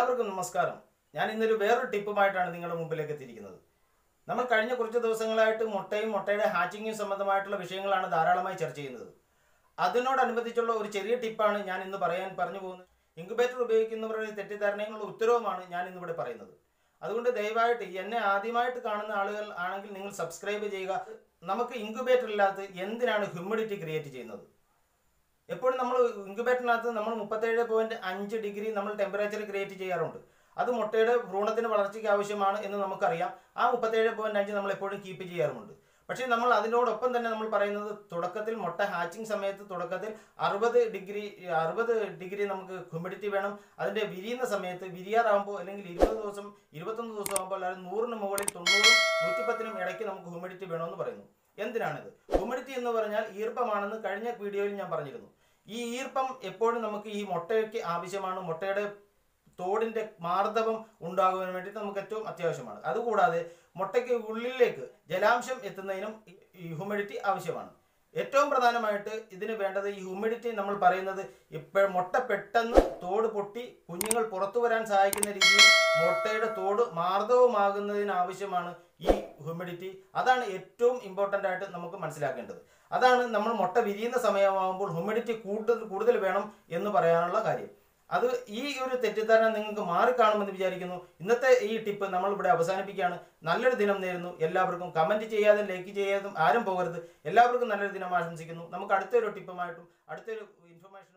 എല്ലാവർക്കും നമസ്കാരം ഞാൻ ഇന്നൊരു വേറൊരു ടിപ്പുമായിട്ടാണ് നിങ്ങളുടെ മുമ്പിലേക്ക് എത്തിയിരിക്കുന്നത് നമ്മൾ കഴിഞ്ഞ കുറച്ച് ദിവസങ്ങളായിട്ട് മുട്ടയും മുട്ടയുടെ ഹാച്ചിങ്ങും സംബന്ധമായിട്ടുള്ള വിഷയങ്ങളാണ് ധാരാളമായി ചർച്ച ചെയ്യുന്നത് അതിനോടനുബന്ധിച്ചുള്ള ഒരു ചെറിയ ടിപ്പാണ് ഞാൻ ഇന്ന് പറയാൻ പറഞ്ഞു പോകുന്നത് ഇൻക്യുബേറ്റർ ഉപയോഗിക്കുന്നവരുടെ തെറ്റിദ്ധാരണയുള്ള ഉത്തരവുമാണ് ഞാൻ ഇന്നിവിടെ പറയുന്നത് അതുകൊണ്ട് ദയവായിട്ട് എന്നെ ആദ്യമായിട്ട് കാണുന്ന ആളുകൾ ആണെങ്കിൽ നിങ്ങൾ സബ്സ്ക്രൈബ് ചെയ്യുക നമുക്ക് ഇൻക്യുബേറ്റർ ഇല്ലാത്ത എന്തിനാണ് ഹ്യൂമിഡിറ്റി ക്രിയേറ്റ് ചെയ്യുന്നത് എപ്പോഴും നമ്മൾ ഇൻക്യുബേറ്ററിനകത്ത് നമ്മൾ മുപ്പത്തേഴ് പോയിന്റ് അഞ്ച് ഡിഗ്രി നമ്മൾ ടെമ്പറേച്ചർ ക്രിയേറ്റ് ചെയ്യാറുണ്ട് അത് മുട്ടയുടെ ഭ്രൂണത്തിന് വളർച്ചയ്ക്ക് ആവശ്യമാണ് എന്ന് നമുക്കറിയാം ആ മുപ്പത്തേഴ് പോയിന്റ് അഞ്ച് നമ്മൾ എപ്പോഴും കീപ്പ് ചെയ്യാറുമുണ്ട് പക്ഷേ നമ്മൾ അതിനോടൊപ്പം തന്നെ നമ്മൾ പറയുന്നത് തുടക്കത്തിൽ മുട്ട ഹാച്ചിങ് സമയത്ത് തുടക്കത്തിൽ അറുപത് ഡിഗ്രി അറുപത് ഡിഗ്രി നമുക്ക് ഹ്യൂമിഡിറ്റി വേണം അതിന്റെ വിരിയുന്ന സമയത്ത് വിരിയാറാകുമ്പോൾ അല്ലെങ്കിൽ ഇരുപത് ദിവസം ഇരുപത്തൊന്ന് ദിവസം ആകുമ്പോൾ അല്ലെങ്കിൽ നൂറിന് മുകളിൽ തൊണ്ണൂറും നൂറ്റിപ്പത്തിനും ഇടയ്ക്ക് നമുക്ക് ഹ്യൂമിഡിറ്റി വേണമെന്ന് പറയുന്നു എന്തിനാണിത് ഹ്യൂമിഡിറ്റി എന്ന് പറഞ്ഞാൽ ഈർപ്പമാണെന്ന് കഴിഞ്ഞ വീഡിയോയിൽ ഞാൻ പറഞ്ഞിരുന്നു ഈ ഈർപ്പം എപ്പോഴും നമുക്ക് ഈ മുട്ടയ്ക്ക് ആവശ്യമാണ് മുട്ടയുടെ തോടിന്റെ മാർദ്ദവം ഉണ്ടാകുവാൻ വേണ്ടിയിട്ട് നമുക്ക് ഏറ്റവും അത്യാവശ്യമാണ് അതുകൂടാതെ മുട്ടയ്ക്ക് ഉള്ളിലേക്ക് ജലാംശം എത്തുന്നതിനും ഈ ഹ്യൂമിഡിറ്റി ആവശ്യമാണ് ഏറ്റവും പ്രധാനമായിട്ട് ഇതിന് വേണ്ടത് ഈ ഹ്യൂമിഡിറ്റി നമ്മൾ പറയുന്നത് ഇപ്പോൾ മുട്ട പെട്ടെന്ന് തോട് പൊട്ടി കുഞ്ഞുങ്ങൾ പുറത്തു വരാൻ സഹായിക്കുന്ന രീതിയിൽ മുട്ടയുടെ തോട് മാർദ്ദവമാകുന്നതിന് ആവശ്യമാണ് ഈ ഹ്യൂമിഡിറ്റി അതാണ് ഏറ്റവും ഇമ്പോർട്ടൻ്റ് ആയിട്ട് നമുക്ക് മനസ്സിലാക്കേണ്ടത് അതാണ് നമ്മൾ മുട്ട വിരിയുന്ന സമയമാകുമ്പോൾ ഹ്യൂമിഡിറ്റി കൂടുതൽ കൂടുതൽ വേണം എന്ന് പറയാനുള്ള കാര്യം അത് ഈ ഒരു തെറ്റിദ്ധാരണ നിങ്ങൾക്ക് മാറിക്കാണുമെന്ന് വിചാരിക്കുന്നു ഇന്നത്തെ ഈ ടിപ്പ് നമ്മൾ ഇവിടെ അവസാനിപ്പിക്കുകയാണ് നല്ലൊരു ദിനം നേരുന്നു എല്ലാവർക്കും കമന്റ് ചെയ്യാതെ ലൈക്ക് ചെയ്യാതും ആരും പോകരുത് എല്ലാവർക്കും നല്ലൊരു ദിനം ആശംസിക്കുന്നു നമുക്ക് അടുത്തൊരു ടിപ്പുമായിട്ടും അടുത്തൊരു ഇൻഫർമേഷൻ